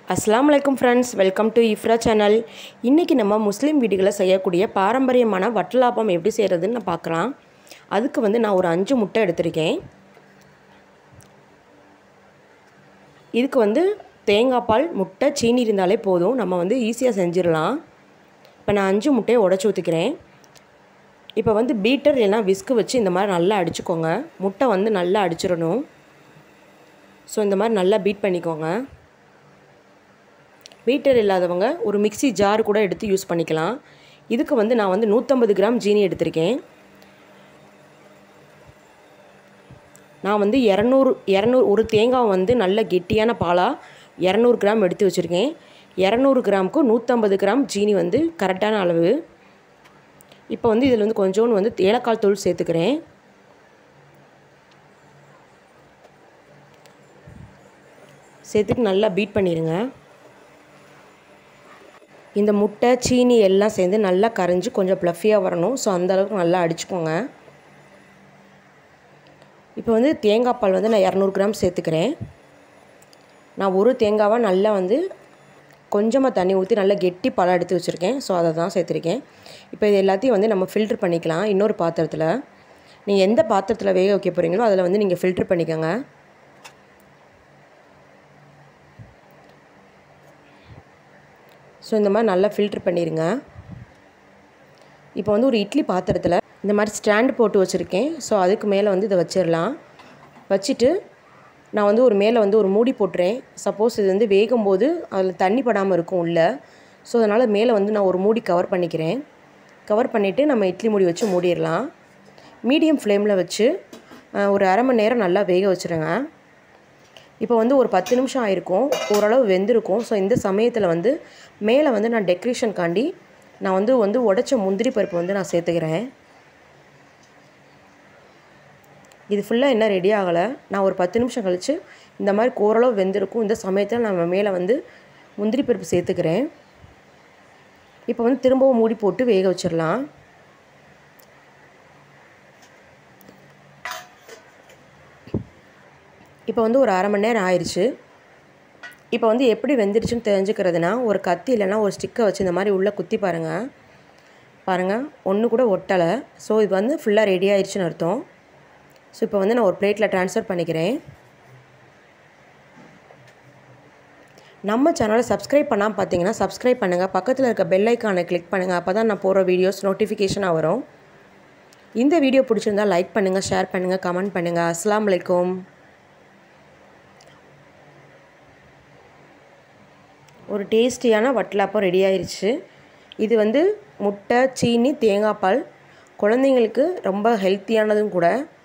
அஸ்ஸலாமு அலைக்கும் friends welcome to Ifra channel இன்றைக்கி நம்ம முஸ்லீம் வீடுகளில் செய்யக்கூடிய பாரம்பரியமான வட்டலாப்பம் எப்படி செய்கிறதுன்னு நான் பார்க்கலாம் அதுக்கு வந்து நான் ஒரு அஞ்சு முட்டை எடுத்திருக்கேன் இதுக்கு வந்து தேங்காய் பால் முட்டை சீனி இருந்தாலே போதும் நம்ம வந்து ஈஸியாக செஞ்சிடலாம் இப்போ நான் அஞ்சு முட்டையை உடச்சி ஊற்றிக்கிறேன் இப்போ வந்து பீட்டர் இல்லைனா விஸ்கு வச்சு இந்த மாதிரி நல்லா அடிச்சுக்கோங்க முட்டை வந்து நல்லா அடிச்சிடணும் ஸோ இந்த மாதிரி நல்லா பீட் பண்ணிக்கோங்க பீட்டர் இல்லாதவங்க ஒரு மிக்சி ஜார் கூட எடுத்து யூஸ் பண்ணிக்கலாம் இதுக்கு வந்து நான் வந்து நூற்றம்பது கிராம் ஜீனி எடுத்திருக்கேன் நான் வந்து இரநூறு இரநூறு ஒரு தேங்காய் வந்து நல்ல கெட்டியான பாலாக இரநூறு கிராம் எடுத்து வச்சுருக்கேன் இரநூறு கிராமுக்கு நூற்றம்பது கிராம் ஜீனி வந்து கரெக்டான அளவு இப்போ வந்து இதில் வந்து கொஞ்சோண்டு வந்து ஏலக்காய் தூள் சேர்த்துக்கிறேன் சேர்த்துட்டு நல்லா பீட் பண்ணிடுங்க இந்த முட்டை சீனி எல்லாம் சேர்ந்து நல்லா கரைஞ்சி கொஞ்சம் ப்ளஃபியாக வரணும் ஸோ அந்தளவுக்கு நல்லா அடிச்சுக்கோங்க இப்போ வந்து தேங்காய் பால் வந்து நான் இரநூறு கிராம் சேர்த்துக்கிறேன் நான் ஒரு தேங்காவை நல்லா வந்து கொஞ்சமாக தண்ணி ஊற்றி நல்லா கெட்டி பழம் எடுத்து வச்சுருக்கேன் ஸோ அதை தான் சேர்த்துருக்கேன் இப்போ இது எல்லாத்தையும் வந்து நம்ம ஃபில்ட்ரு பண்ணிக்கலாம் இன்னொரு பாத்திரத்தில் நீங்கள் எந்த பாத்திரத்தில் வேக வைக்க போகிறீங்களோ அதில் வந்து நீங்கள் ஃபில்ட்ரு பண்ணிக்கோங்க ஸோ இந்த மாதிரி நல்லா ஃபில்ட்ரு பண்ணிடுங்க இப்போ வந்து ஒரு இட்லி பாத்திரத்தில் இந்த மாதிரி ஸ்டாண்டு போட்டு வச்சுருக்கேன் ஸோ அதுக்கு மேலே வந்து இதை வச்சிடலாம் வச்சுட்டு நான் வந்து ஒரு மேலே வந்து ஒரு மூடி போட்டுறேன் சப்போஸ் இது வந்து வேகும்போது அதில் தண்ணி படாமல் இருக்கும் உள்ளே ஸோ அதனால் மேலே வந்து நான் ஒரு மூடி கவர் பண்ணிக்கிறேன் கவர் பண்ணிவிட்டு நம்ம இட்லி மூடி வச்சு மூடிடலாம் மீடியம் ஃப்ளேமில் வச்சு ஒரு அரை மணி நேரம் நல்லா வேக வச்சுருங்க இப்போ வந்து ஒரு பத்து நிமிஷம் ஆயிருக்கும் ஓரளவு வெந்திருக்கும் ஸோ இந்த சமயத்தில் வந்து மேலே வந்து நான் டெக்கரேஷனுக்காண்டி நான் வந்து வந்து உடச்ச முந்திரி பருப்பு வந்து நான் சேர்த்துக்கிறேன் இது ஃபுல்லாக என்ன ரெடி ஆகலை நான் ஒரு பத்து நிமிஷம் கழித்து இந்த மாதிரி ஓரளவு வெந்திருக்கும் இந்த சமயத்தில் நம்ம மேலே வந்து முந்திரி பருப்பு சேர்த்துக்கிறேன் இப்போ வந்து திரும்பவும் மூடி போட்டு வேக வச்சிடலாம் இப்போ வந்து ஒரு அரை மணி நேரம் ஆயிடுச்சு இப்போ வந்து எப்படி வெந்துருச்சுன்னு தெரிஞ்சுக்கிறதுனா ஒரு கத்தி இல்லைனா ஒரு ஸ்டிக்கை வச்சு இந்த மாதிரி உள்ளே குத்தி பாருங்கள் பாருங்கள் ஒன்று கூட ஒட்டலை ஸோ இது வந்து ஃபுல்லாக ரெடி ஆயிடுச்சுன்னு அர்த்தம் ஸோ இப்போ வந்து நான் ஒரு பிளேட்டில் ட்ரான்ஸ்ஃபர் பண்ணிக்கிறேன் நம்ம சேனலை சப்ஸ்கிரைப் பண்ணால் பார்த்தீங்கன்னா சப்ஸ்கிரைப் பண்ணுங்கள் பக்கத்தில் இருக்க பெல் ஐக்கானை கிளிக் பண்ணுங்கள் அப்போ தான் நான் போகிற வீடியோஸ் நோட்டிஃபிகேஷனாக வரும் இந்த வீடியோ பிடிச்சிருந்தால் லைக் பண்ணுங்கள் ஷேர் பண்ணுங்கள் கமெண்ட் பண்ணுங்கள் அஸ்லாம் வலைக்கம் ஒரு டேஸ்டியான வட்டலாப்பம் ரெடி ஆயிடுச்சு இது வந்து முட்டை சீனி தேங்காய் பால் குழந்தைங்களுக்கு ரொம்ப ஹெல்த்தியானதும் கூட